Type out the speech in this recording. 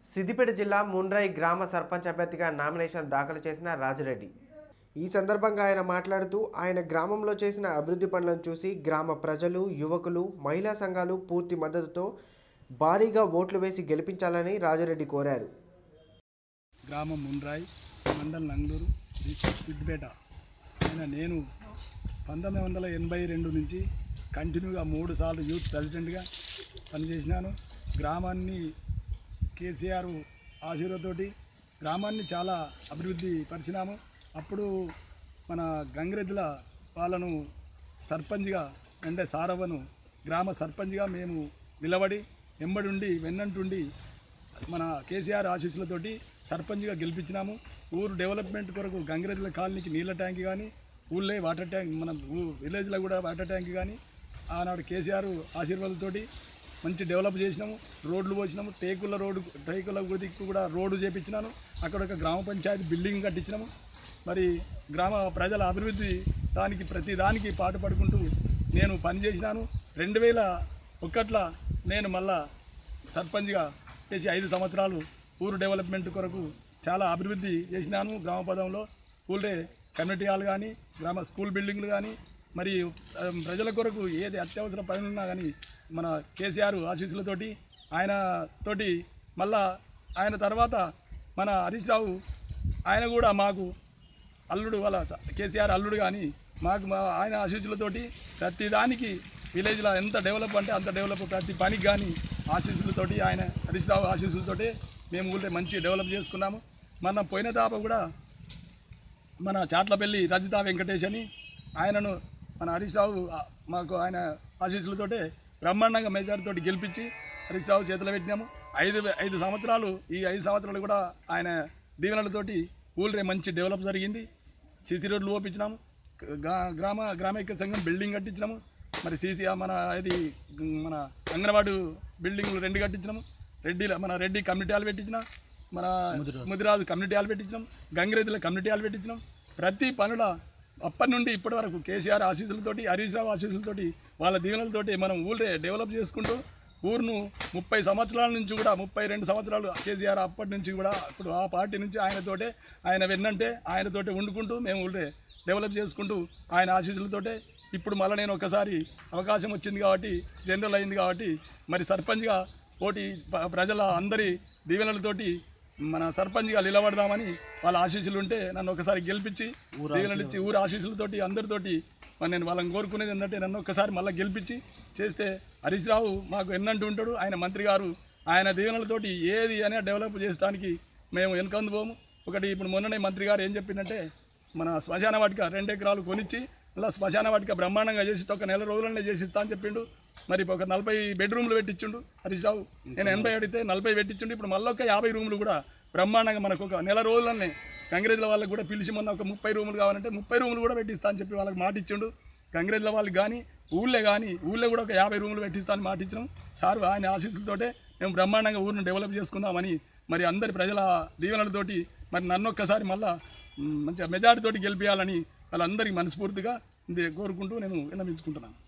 సిద్దిపేట జిల్లా ముండ్రై గ్రామ సర్పంచ్ అభ్యర్థిగా నామినేషన్ దాఖలు చేసిన రాజురెడ్డి ఈ సందర్భంగా ఆయన మాట్లాడుతూ ఆయన గ్రామంలో చేసిన అభివృద్ధి పనులను చూసి గ్రామ ప్రజలు యువకులు మహిళా సంఘాలు పూర్తి మద్దతుతో భారీగా ఓట్లు వేసి గెలిపించాలని రాజురెడ్డి కోరారు గ్రామం ముండ్రాయి మండల్ నంగళూరు డిస్ట్రిక్ట్ సిద్దిపేట అయినా నేను పంతొమ్మిది వందల ఎనభై రెండు నుంచి కంటిన్యూగా మూడు సార్లు యూత్ ప్రెసిడెంట్గా పనిచేసినాను గ్రామాన్ని కేసీఆర్ ఆశీర్వాదతోటి గ్రామాన్ని చాలా అభివృద్ధి పరిచినాము అప్పుడు మన గంగిరెద్దుల వాళ్ళను సర్పంచ్గా అంటే సారవ్వను గ్రామ సర్పంచ్గా మేము నిలబడి ఎంబడుండి వెన్నంటుండి మన కేసీఆర్ ఆశీస్సులతోటి సర్పంచ్గా గెలిపించినాము ఊరు డెవలప్మెంట్ కొరకు గంగిరెద్దుల కాలనీకి నీళ్ళ ట్యాంక్ కానీ ఊళ్ళో వాటర్ ట్యాంక్ మన ఊ- విలేజ్లో కూడా వాటర్ ట్యాంక్ కానీ ఆనాడు కేసీఆర్ ఆశీర్వాదాలతోటి మంచి డెవలప్ చేసినాము రోడ్లు పోసినాము టేకుల రోడ్డు టేకుల దిక్కు కూడా రోడ్డు చేపించినాను అక్కడ ఒక గ్రామ పంచాయతీ బిల్డింగ్ కట్టించినాము మరి గ్రామ ప్రజల అభివృద్ధి దానికి ప్రతి దానికి పాటు పడుకుంటూ నేను పనిచేసినాను రెండు వేల ఒకట్ల నేను మళ్ళా సర్పంచ్గా చేసి ఐదు సంవత్సరాలు ఊరు డెవలప్మెంట్ కొరకు చాలా అభివృద్ధి చేసినాను గ్రామ పదంలో ఊళ్ళే కమ్యూనిటీ హాల్ కానీ గ్రామ స్కూల్ బిల్డింగ్లు కానీ మరి ఆ, ప్రజల కొరకు ఏది అత్యవసర పనులు ఉన్నా కానీ మన కేసీఆర్ ఆశీస్సులతోటి ఆయన తోటి మళ్ళా ఆయన తర్వాత మన హరీష్ రావు ఆయన కూడా మాకు అల్లుడు వాళ్ళ స- కేసీఆర్ అల్లుడు కానీ మాకు మా ఆయన ఆశీస్సులతోటి ప్రతి దానికి విలేజ్లో ఎంత డెవలప్ అంటే అంత డెవలప్ ప్రతి పనికి కానీ ఆశీస్సులతోటి ఆయన హరీష్ రావు ఆశీస్సులతోటి మేము ఊళ్ళో మంచి డెవలప్ చేసుకున్నాము మన పోయిన దాప కూడా మన చాట్లపల్లి రజిత వెంకటేష్ అని ఆయనను మన హరీష్ రావు ఆ, మాకు ఆయన ఆశీస్సులతోటే బ్రహ్మాండంగా మెజార్టీతోటి గెలిపించి హరీష్ రావు చేతిలో పెట్టినాము ఐదు ఐదు సంవత్సరాలు ఈ ఐదు సంవత్సరాలు కూడా ఆయన దీవెనలతోటి ఊళ్ళో మంచి డెవలప్ జరిగింది సీసీ రోడ్లు ఓపించినాము గా- గ్రామ గ్రామైక్య సంఘం బిల్డింగ్ కట్టించినాము మరి సీసీ మన ఇది మన అంగన్వాడి బిల్డింగ్లు రెండు కట్టించినాము రెడ్డి మన రెడ్డి కమ్యూనిటీ హాల్ పెట్టించిన మన ముదిరాజు కమ్యూనిటీ హాల్ పెట్టించినాం గంగిరెద్దుల కమ్యూనిటీ హాల్ పెట్టించినాం ప్రతి పనుల అప్పటి నుండి ఇప్పటి వరకు కేసీఆర్ ఆశీస్సులతోటి హరీష్ రావు ఆశీస్సులతోటి వాళ్ళ దీవెనలతోటి మనం ఊళ్ళే డెవలప్ చేసుకుంటూ ఊరును ముప్పై సంవత్సరాల నుంచి కూడా ముప్పై రెండు సంవత్సరాలు కేసీఆర్ అప్పటి నుంచి కూడా ఇప్పుడు ఆ పార్టీ నుంచి ఆయనతోటే ఆయన వెన్నంటే ఆయనతోటే వండుకుంటూ మేము ఊళ్ళే డెవలప్ చేసుకుంటూ ఆయన ఆశీస్సులతోటే ఇప్పుడు మళ్ళీ నేను ఒకసారి అవకాశం వచ్చింది కాబట్టి జనరల్ అయింది కాబట్టి మరి సర్పంచ్గా పోటీ ప- ప్రజల అందరి దీవెనలతోటి మన సర్పంచ్గా నిలబడదామని వాళ్ళ ఆశీస్సులు ఉంటే నన్ను ఒకసారి గెలిపించి దీవెనలు ఇచ్చి ఊరి ఆశీస్సులతోటి అందరితోటి మరి నేను వాళ్ళని కోరుకునేది ఏంటంటే నన్ను ఒక్కసారి మళ్ళీ గెలిపించి చేస్తే హరీష్ రావు మాకు ఎన్నంటూ ఉంటాడు ఆయన మంత్రి గారు ఆయన దీవెనలతోటి ఏది అనే డెవలప్ చేయడానికి మేము వెనుకందు పోము ఒకటి ఇప్పుడు మొన్ననే మంత్రి గారు ఏం చెప్పిందంటే మన శ్మశాన వాటిక రెండు ఎకరాలు కొనిచ్చి ఇలా శ్మశాన వాటిక బ్రహ్మాండంగా చేసి ఒక నెల రోజులనే చేసిస్తా అని చెప్పిండు మరి ఇప్పుడు ఒక నలభై బెడ్రూమ్లు పెట్టించుండు హరీష్ రావు నేను ఎనభై అడిగితే నలభై పెట్టించుండు ఇప్పుడు మళ్ళీ ఒక యాభై రూములు కూడా బ్రహ్మాండంగా మనకు ఒక నెల రోజులనే గంగిరెద్దుల వాళ్ళకి కూడా పిలిచి మొన్న ఒక ముప్పై రూములు కావాలంటే ముప్పై రూములు కూడా పెట్టిస్తా అని చెప్పి వాళ్ళకి మాట ఇచ్చిండు గంగిరెద్దుల వాళ్ళకి కానీ ఊళ్ళే కానీ ఊళ్ళో కూడా ఒక యాభై రూములు పెట్టిస్తా అని మాట ఇచ్చినాం సార్ ఆయన ఆశీస్సులతోటే మేము బ్రహ్మాండంగా ఊరిని డెవలప్ చేసుకుందామని మరి అందరి ప్రజల దీవెనలతోటి మరి నన్ను ఒక్కసారి మళ్ళా మ్, మంచిగా మెజార్టీతోటి గెలిపించాలని వాళ్ళందరికీ మనస్ఫూర్తిగా ఇది కోరుకుంటూ నేను విన్నవించుకుంటున్నాను